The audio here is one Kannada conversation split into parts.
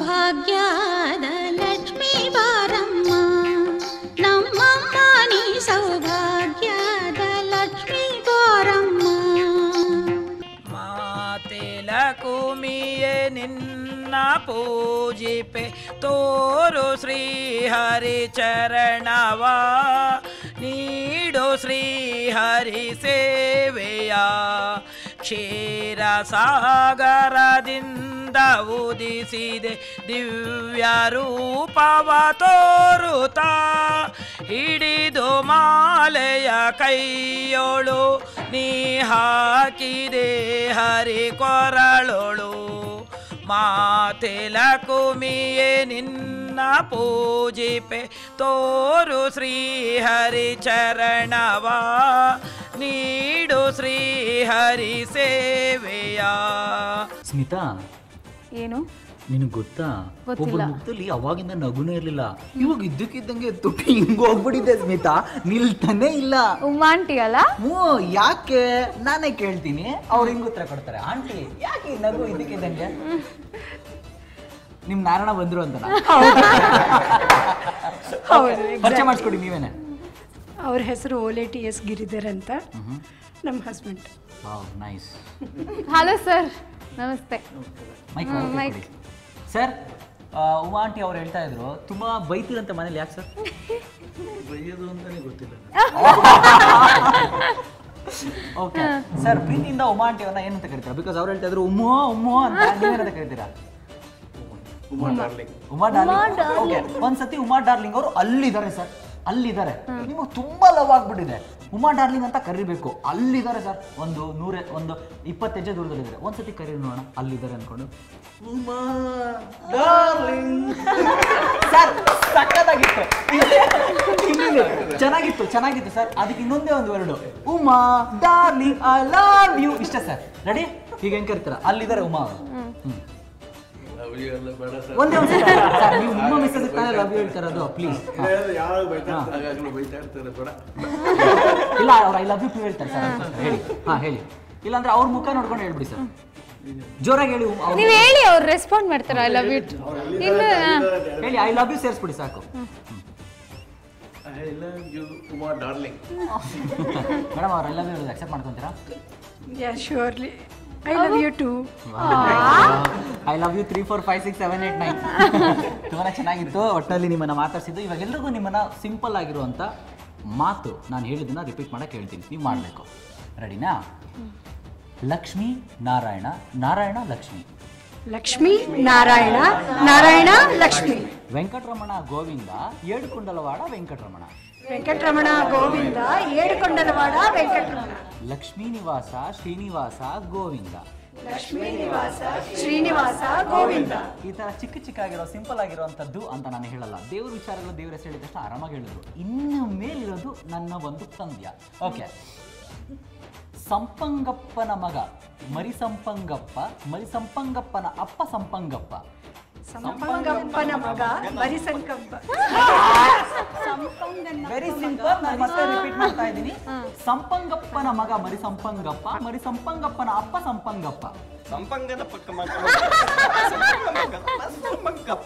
ಭಾಗ್ಯದ ಲಕ್ಷ್ಮೀ ಬಾರಮ್ಮ ನಮ್ಮಮ್ಮ ನೀ ಸೌಭಾಗ್ಯದ ಲಕ್ಷ್ಮೀ ಬಾರಮ್ಮ ಮಾತೆಲ ಕುಮಿಯೇ ನಿನ್ನ ಪೂಜಿಪೆ ತೋರು ಶ್ರೀಹರಿ ಚರಣವ ನೀಡು ಶ್ರೀಹರಿ ಸೇವೆಯ ಕ್ಷೀರ ಸಾಗರದಿಂದ ಉದಿಸಿದೆ ದಿವ್ಯ ರೂಪವ ತೋರುತ್ತಾ ಹಿಡಿದು ಮಾಲೆಯ ಕೈಯೊಳು ನೀ ಹಾಕಿದೆ ಹರಿ ಕೊರಳೊಳು ಮಾತೆಲ ಕುಮಿಯೇ ನಿನ್ನ ಪೂಜಿಪೆ ತೋರು ಶ್ರೀಹರಿ ಚರಣವ ನೀಡು ಶ್ರೀಹರಿ ಸೇವೆಯ ಸ್ಮಿತಾ ಏನು ನಿನಗೆ ಗೊತ್ತಾ ಗೊತ್ತಿಲ್ಲ. ಒಬ್ಬ ಮುಖದಲ್ಲಿ ಅವಾಗಿಂದ ನಗುನೇ ಇರ್ಲಿಲ್ಲ ಇವಾಗ ಇದ್ದಕ್ಕಿದ್ದಂಗೆ ತುಟಿ ಹಿಂಗ್ ಹೋಗ್ಬಿಟ್ಟಿದೆ ಸ್ಮಿತಾ ನಿಲ್ತಾನೆ ಇಲ್ಲ ಉಮಾಂಟಿ ಅಲ್ಲ ಹ್ಞೂ ಯಾಕೆ ನಾನೇ ಕೇಳ್ತೀನಿ ಅವ್ರು ಹಿಂಗ್ ಉತ್ತರ ಕೊಡ್ತಾರೆ ಆಂಟಿ ಯಾಕೆ ಈ ನಗು ಇದ್ದಕ್ಕಿದ್ದಂಗೆ ನಿಮ್ ನಾರಾಯಣ ಬಂದ್ರು ಅಂತ ಹೌದು ಪರಿಚಯ ಮಾಡಿಸ್ಕೊಡಿ ನೀವೇನೆ ಅವ್ರ ಹೆಸರು ಓಲೆ ಟಿ ಎಸ್ ಗಿರಿಧರ್ ಅಂತ ನಮ್ಮ husband wow nice hello sir ನಮಸ್ತೆ mic hmm, mic. Sir Uma aunty ಅವ್ರು ಹೇಳ್ತಾ ಇದ್ರು ತುಂಬಾ ಬೈತೀರಂತೆ ಮನೇಲಿ ಯಾಕೆ ಸರ್ ಬೈಯೋದು ಅಂತಾನೆ ಗೊತ್ತಿಲ್ಲ ಓಕೆ ಸರ್ ಪ್ರೀತಿಯಿಂದ ಉಮಾ ಆಂಟಿ ಅವ್ರನ್ನ ಏನಂತ ಕರಿತೀರಾ ಬಿಕಾಸ್ ಅವ್ರು ಹೇಳ್ತಾ ಇದ್ರು ಉಮ್ಮೋ ಉಮ್ಮೋ ಅಂತ ನೀವೇನಂತ ಕರಿತೀರಾ Uma darling Uma darling okay ಒಂದ್ಸತಿ ಉಮಾ ಡಾರ್ಲಿಂಗ್ ಅವರು ಅಲ್ಲಿದ್ದಾರೆ ಸರ್ ಅಲ್ಲಿದ್ದಾರೆ ನಿಮಗೆ ತುಂಬಾ ಲವ್ ಆಗ್ಬಿಟ್ಟಿದೆ ಉಮಾ ಡಾರ್ಲಿಂಗ್ ಅಂತ ಕರಿಬೇಕು ಅಲ್ಲಿದ್ದಾರೆ ಸರ್ ಒಂದು ನೂರ ಒಂದು ಇಪ್ಪತ್ತು ಹೆಜ್ಜೆ ದೂರದಲ್ಲಿದ್ದಾರೆ ಒಂದ್ಸತಿ ಕರಿ ನೋಡೋಣ ಅಲ್ಲಿದ್ದಾರೆ ಅನ್ಕೊಂಡು ಉಮಾ ಡಾರ್ಲಿಂಗ್ ಸರ್ ಸಕ್ಕತ್ತಾಗಿತ್ತು ಇಲ್ಲಿ ಚೆನ್ನಾಗಿತ್ತು ಚೆನ್ನಾಗಿತ್ತು ಸರ್ ಅದಕ್ಕೆ ಇನ್ನೊಂದೇ ಒಂದು word Uma darling I love you ಇಷ್ಟ ಸರ್ ರೆಡಿ ಈಗ ಹೆಂಗ್ ಕರಿತೀರ ಅಲ್ಲಿದ್ದಾರೆ ಉಮಾ ಅವರು ಹ್ಮ್. ಲವ್ ಯು ಎಲ್ಲ ಬೇಡ ಸರ್ ಒಂದೇ ಒಂದು ಸರ್ ನೀವು ನಿಮ್ಮ ಮಿಸ್ಸಸ್ ತಾನೇ ಲವ್ ಯು ಹೇಳ್ತಾರದು ಪ್ಲೀಸ್ ಯಾವಾಗ ಬೈತಾ ಇರ್ತಾರೆ ಆಗಾಗ್ಲೂ ಬೈತಾ ಇರ್ತಾರೆ ಬೇಡ ಇಲ್ಲ ಅವ್ರು ಐ ಲವ್ ಯು ಟು ಹೇಳ್ತಾರೆ ಸರ್ ಅದಕ್ಕೋಸ್ಕರ ಹೇಳಿ ಹಾ ಹೇಳಿ ಇಲ್ಲಾಂದ್ರೆ ಅವ್ರ ಮುಖ ನೋಡ್ಕೊಂಡು ಹೇಳ್ಬಿಡಿ ಸರ್ ಜೋರಾಗಿ ಹೇಳಿ ಅವ್ರು- ನೀವ್ ಹೇಳಿ ಅವ್ರು ರೆಸ್ಪಾಂಡ್ ಮಾಡ್ತಾರೆ ಐ ಲವ್ ಯು ಇಲ್ಲ ಹೇಳಿ ಐ ಲವ್ ಯು ಸೇರಿಸ್ಬಿಡಿ ಸಾಕು I love you Uma darling madam ಅವ್ರು ಐ ಲವ್ ಯು ಹೇಳೋದು ಅಕ್ಸೆಪ್ಟ್ ಮಾಡ್ಕೊಂತೀರಾ yeah surely I love you too I love you three four five six seven eight nine ತುಂಬಾ ಚೆನ್ನಾಗಿತ್ತು ಒಟ್ಟಿನಲ್ಲಿ ನಿಮ್ಮನ್ನ ಮಾತಾಡ್ಸಿದ್ದು ಇವಾಗ ಎಲ್ರಿಗೂ ನಿಮ್ಮನ್ನ ಸಿಂಪಲ್ ಆಗಿರುವಂತ ಮಾತು ನಾನು ಹೇಳಿದ್ದನ್ನ ರಿಪೀಟ್ ಮಾಡಕ್ಕೆ ಹೇಳ್ತೀನಿ ನೀವು ಮಾಡಬೇಕು ರೆಡಿನಾ ಲಕ್ಷ್ಮೀ ನಾರಾಯಣ ನಾರಾಯಣ ಲಕ್ಷ್ಮಿ ಲಕ್ಷ್ಮೀ ನಾರಾಯಣ ನಾರಾಯಣ ಲಕ್ಷ್ಮಿ ವೆಂಕಟರಮಣ ಗೋವಿಂದ ಏಡುಕೊಂಡಲವಾಡ ವೆಂಕಟರಮಣ ವೆಂಕಟರಮಣ ಗೋವಿಂದ ಏಡುಕೊಂಡಲವಾಡ ವೆಂಕಟರಮಣ ಲಕ್ಷ್ಮೀ ನಿವಾಸ ಶ್ರೀನಿವಾಸ ಗೋವಿಂದ ಲಕ್ಷ್ಮೀ ನಿವಾಸ ಶ್ರೀನಿವಾಸ ಗೋವಿಂದ ಈ ತರ ಚಿಕ್ಕ ಚಿಕ್ಕ ಆಗಿರೋ ಸಿಂಪಲ್ ಆಗಿರೋಂಥದ್ದು ಅಂತ ನಾನು ಹೇಳಲ್ಲ ದೇವ್ರ ವಿಚಾರಗಳು ದೇವ್ರ ಹೆಸರು ಹೇಳಿದ ತಕ್ಷಣ ಆರಾಮಾಗಿ ಹೇಳಿದ್ರು ಇನ್ನು ಮೇಲಿರೋದು ನನ್ನ ಒಂದು ಪಂದ್ಯ ಓಕೆ ಸಂಪಂಗಪ್ಪನ ಮಗ ಮರಿ ಸಂಪಂಗಪ್ಪ ಮರಿ ಸಂಪಂಗಪ್ಪನ ಅಪ್ಪ ಸಂಪಂಗಪ್ಪ ಸಂಪಂಗಪ್ಪನ ಮಗ ಮರಿಸಂಕಪ್ಪ ವೆರಿ ಸಿಂಪಲ್ ನಾನು ಮತ್ತೆ ರಿಪೀಟ್ ಮಾಡ್ತಾ ಇದ್ದೀನಿ ಸಂಪಂಗಪ್ಪನ ಮಗ ಮರಿ ಸಂಪಂಗಪ್ಪ ಮರಿ ಸಂಪಂಗಪ್ಪನ ಅಪ್ಪ ಸಂಪಂಗಪ್ಪ ಸಂಪಂಗನ ಪಕ್ಕ ಸಂಪಂಗಪ್ಪ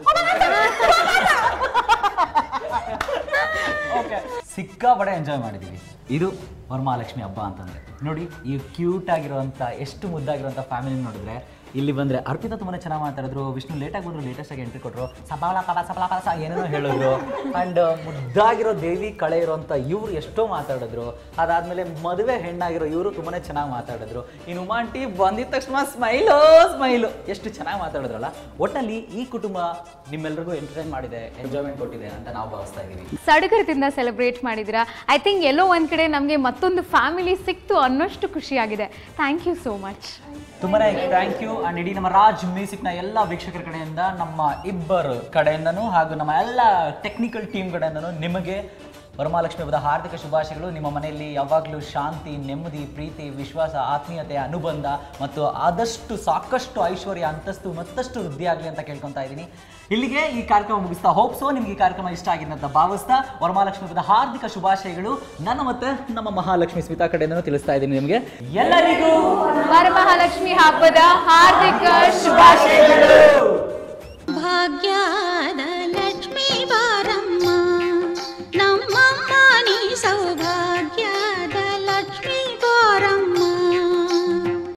ಓಕೆ ಸಿಕ್ಕಾಪಡೆ ಎಂಜಾಯ್ ಮಾಡಿದ್ದೀವಿ ಇದು ವರಮಹಾಲಕ್ಷ್ಮಿ ಹಬ್ಬ ಅಂತಂದ್ರೆ ನೋಡಿ ಈ ಕ್ಯೂಟ್ ಆಗಿರುವಂಥ ಎಷ್ಟು ಮುದ್ದಾಗಿರುವಂಥ ಫ್ಯಾಮಿಲಿ ನೋಡಿದ್ರೆ ಇಲ್ಲಿ ಬಂದ್ರೆ ಅರ್ಪಿತಾ ತುಂಬಾ ಚೆನ್ನಾಗಿ ಮಾತಾಡಿದ್ರು ವಿಷ್ಣು ಲೇಟಾಗಿ ಬಂದ್ರು ಲೇಟೆಸ್ಟ್ ಆಗಿ ಎಂಟ್ರಿ ಕೊಟ್ಟರು ಸಬಳ ಕಡ ಸಬಳ ಕಡ ಏನೇನೋ ಹೇಳಿದ್ರು ಅಂಡ್ ಮುದ್ದಾಗಿರೋ ದೇವಿ ಕಳೆ ಇರುವಂಥ ಇವ್ರು ಎಷ್ಟೋ ಮಾತಾಡಿದ್ರು ಅದಾದ್ಮೇಲೆ ಮದುವೆ ಹೆಣ್ಣಾಗಿರೋ ಇವರು ತುಂಬಾನೇ ಚೆನ್ನಾಗಿ ಮಾತಾಡಿದ್ರು ಇನ್ನು ಉಮಾಂಟಿ ಬಂದಿದ ತಕ್ಷಣ ಸ್ಮೈಲು ಸ್ಮೈಲು ಎಷ್ಟು ಚೆನ್ನಾಗಿ ಮಾತಾಡಿದ್ರಲ್ಲ ಒಟ್ಟಲ್ಲಿ ಈ ಕುಟುಂಬ ನಿಮ್ಮೆಲ್ರಿಗೂ ಎಂಟರ್ಟೈನ್ ಮಾಡಿದೆ ಎಂಜಾಯ್ಮೆಂಟ್ ಕೊಟ್ಟಿದೆ ಅಂತ ನಾವು ಭಾವಿಸ್ತಾ ಇದ್ದೀವಿ ಸಡಗರದಿಂದ ಸೆಲೆಬ್ರೇಟ್ ಮಾಡಿದ್ದೀರಾ ಐ ಥಿಂಕ್ ಎಲ್ಲೋ ಒಂದು ಕಡೆ ನಮಗೆ ಮತ್ತೊಂದು ಫ್ಯಾಮಿಲಿ ಸಿಕ್ತು ಅನ್ನೋಷ್ಟು ಖುಷಿಯಾಗಿದೆ ಥ್ಯಾಂಕ್ ಯು ಸೋ ಮಚ್ ತುಂಬಾನೇ ಥ್ಯಾಂಕ್ ಯು ಅಂಡ್ ಇಡೀ ನಮ್ಮ ರಾಜ್ ಮ್ಯೂಸಿಕ್ನ ಎಲ್ಲ ವೀಕ್ಷಕರ ಕಡೆಯಿಂದ ನಮ್ಮ ಇಬ್ಬರು ಕಡೆಯಿಂದನೂ ಹಾಗೂ ನಮ್ಮ ಎಲ್ಲ ಟೆಕ್ನಿಕಲ್ ಟೀಮ್ ಕಡೆಯಿಂದನೂ ನಿಮಗೆ ವರಮಹಾಲಕ್ಷ್ಮಿ ಹಬ್ಬದ ಹಾರ್ದಿಕ ಶುಭಾಶಯಗಳು ನಿಮ್ಮ ಮನೆಯಲ್ಲಿ ಯಾವಾಗಲೂ ಶಾಂತಿ ನೆಮ್ಮದಿ ಪ್ರೀತಿ ವಿಶ್ವಾಸ ಆತ್ಮೀಯತೆ ಅನುಬಂಧ ಮತ್ತು ಆದಷ್ಟು ಸಾಕಷ್ಟು ಐಶ್ವರ್ಯ ಅಂತಸ್ತು ಮತ್ತಷ್ಟು ವೃದ್ಧಿ ಆಗಲಿ ಅಂತ ಕೇಳ್ಕೊತಾ ಇದ್ದೀನಿ ಇಲ್ಲಿಗೆ ಈ ಕಾರ್ಯಕ್ರಮ ಮುಗಿಸ್ತಾ ಹೋಪ್ಸೋ ನಿಮ್ಗೆ ಈ ಕಾರ್ಯಕ್ರಮ ಇಷ್ಟ ಆಗಿದೆ ಅಂತ ಭಾವಿಸ್ತಾ ವರಮಹಾಲಕ್ಷ್ಮಿ ಹಬ್ಬದ ಹಾರ್ದಿಕ ಶುಭಾಶಯಗಳು ನನ್ನ ಮತ್ತೆ ನಮ್ಮ ಮಹಾಲಕ್ಷ್ಮಿ ಸ್ಮಿತಾ ಕಡೆಯಿಂದನೂ ತಿಳಿಸ್ತಾ ಇದ್ದೀನಿ ನಿಮಗೆ ಎಲ್ಲರಿಗೂ ವರಮಹಾಲಕ್ಷ್ಮಿ ಹಬ್ಬದ ಹಾರ್ದಿಕ ಶುಭಾಶಯಗಳು